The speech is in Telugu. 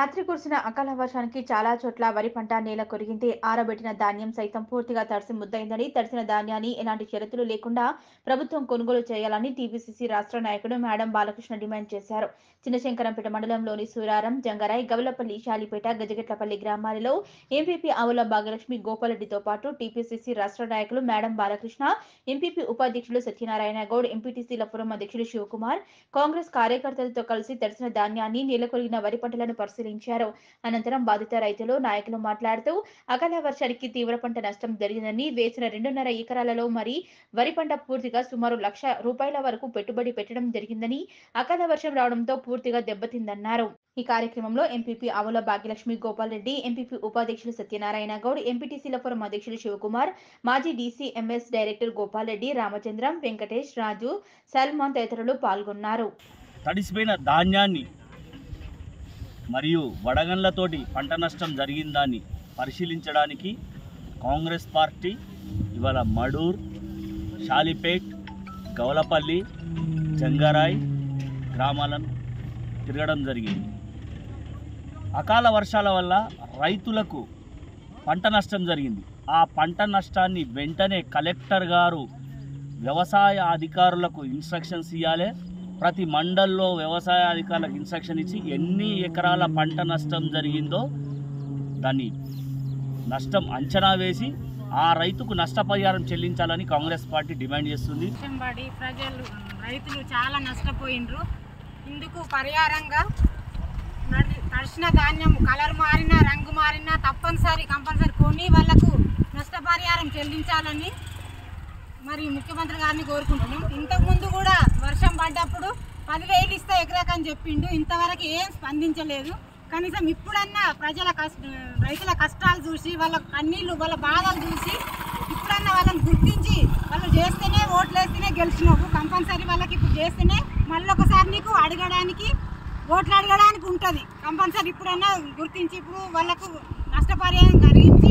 రాత్రి కురిసిన అకాల వర్షానికి చాలా చోట్ల వరి పంట నేల కొరిగింది ఆరబెట్టిన ధాన్యం సైతం పూర్తిగా తడిసి ముద్దయిందని తడిసిన ధాన్యాన్ని ఎలాంటి షరతులు లేకుండా ప్రభుత్వం కొనుగోలు చేయాలని టీపీసీసీ రాష్ట్ర నాయకుడు మేడం బాలకృష్ణ డిమాండ్ చేశారు చిన్నశంకరంపేట మండలంలోని సూరారం జంగరాయ్ గవలపల్లి శాలిపేట గజగట్లపల్లి గ్రామాలలో ఎంపీపీ ఆవుల భాగ్యలక్ష్మి గోపాలరెడ్డితో పాటు టీపీసీసీ రాష్ట్ర నాయకులు మేడం బాలకృష్ణ ఎంపీపీ ఉపాధ్యక్షులు సత్యనారాయణ గౌడ్ ఎంపీటీసీల ఫోరం అధ్యక్షులు శివకుమార్ కాంగ్రెస్ కార్యకర్తలతో కలిసి తడిసిన ధాన్యాన్ని నెలకొరిగిన వరి పంటలను పరిశీలించారు అనంతరం బాధిత రైతులు నాయకులు మాట్లాడుతూ అకాల వర్షానికి తీవ్ర పంట నష్టం జరిగిందని వేసిన రెండున్నర ఎకరాలలో మరి వరి పంట పూర్తిగా సుమారు లక్ష రూపాయల వరకు పెట్టుబడి పెట్టడం జరిగిందని అకాల వర్షం రావడంతో పూర్తిగా దెబ్బతిందన్నారు ఈ కార్యక్రమంలో ఎంపీపీ ఆవుల భాగ్యలక్ష్మి గోపాల్ రెడ్డి ఎంపీపీ ఉపాధ్యక్షులు సత్యనారాయణ గౌడ్ ఎంపీటీసీల ఫోరం అధ్యక్షులు శివకుమార్ మాజీ DC MS director Gopal Reddy Ramachandram Venkatesh Raju Salman తదితరులు పాల్గొన్నారు తడిసిపోయిన ధాన్యాన్ని మరియు వడగండ్లతోటి పంట నష్టం జరిగిందాన్ని పరిశీలించడానికి కాంగ్రెస్ పార్టీ ఇవాళ మడూర్ షాలిపేట్ గౌలపల్లి జంగారాయ్ గ్రామాలను తిరగడం జరిగింది అకాల వర్షాల వల్ల రైతులకు పంట నష్టం జరిగింది ఆ పంట నష్టాన్ని వెంటనే కలెక్టర్ గారు వ్యవసాయ అధికారులకు ఇన్స్ట్రక్షన్స్ ఇవ్వాలి ప్రతి మండల్లో వ్యవసాయ అధికారులకు ఇన్స్ట్రక్షన్ ఇచ్చి ఎన్ని ఎకరాల పంట నష్టం జరిగిందో దాన్ని నష్టం అంచనా వేసి ఆ రైతుకు నష్టపరిహారం చెల్లించాలని కాంగ్రెస్ పార్టీ డిమాండ్ చేస్తుంది వర్షం పడి ప్రజలు రైతులు చాలా నష్టపోయిండ్రు ఇందుకు పరిహారంగా నడి తడిసిన ధాన్యం కలర్ మారినా రంగు మారినా తప్పనిసరి కంపల్సరి కొని వాళ్ళకు నష్టపరిహారం చెల్లించాలని మరి ముఖ్యమంత్రి గారిని కోరుకుంటున్నాం ఇంతకుముందు కూడా వర్షం పడ్డప్పుడు పదివేలు ఇస్తే ఎకరాకని చెప్పిండు ఇంతవరకు ఏం స్పందించలేదు కనీసం ఇప్పుడన్నా ప్రజల కష్ట రైతుల కష్టాలు చూసి వాళ్ళ కన్నీళ్ళు వాళ్ళ బాధలు చూసి ఇప్పుడన్నా వాళ్ళని గుర్తించి వాళ్ళు చేస్తేనే ఓట్లు వేస్తేనే గెలిచినావు కంపల్సరీ వాళ్ళకి ఇప్పుడు చేస్తేనే మళ్ళీ ఒకసారి నీకు అడగడానికి ఓట్లు అడగడానికి ఉంటుంది కంపల్సరీ ఇప్పుడన్నా గుర్తించి ఇప్పుడు వాళ్ళకు నష్టపరిహారం కలిగించి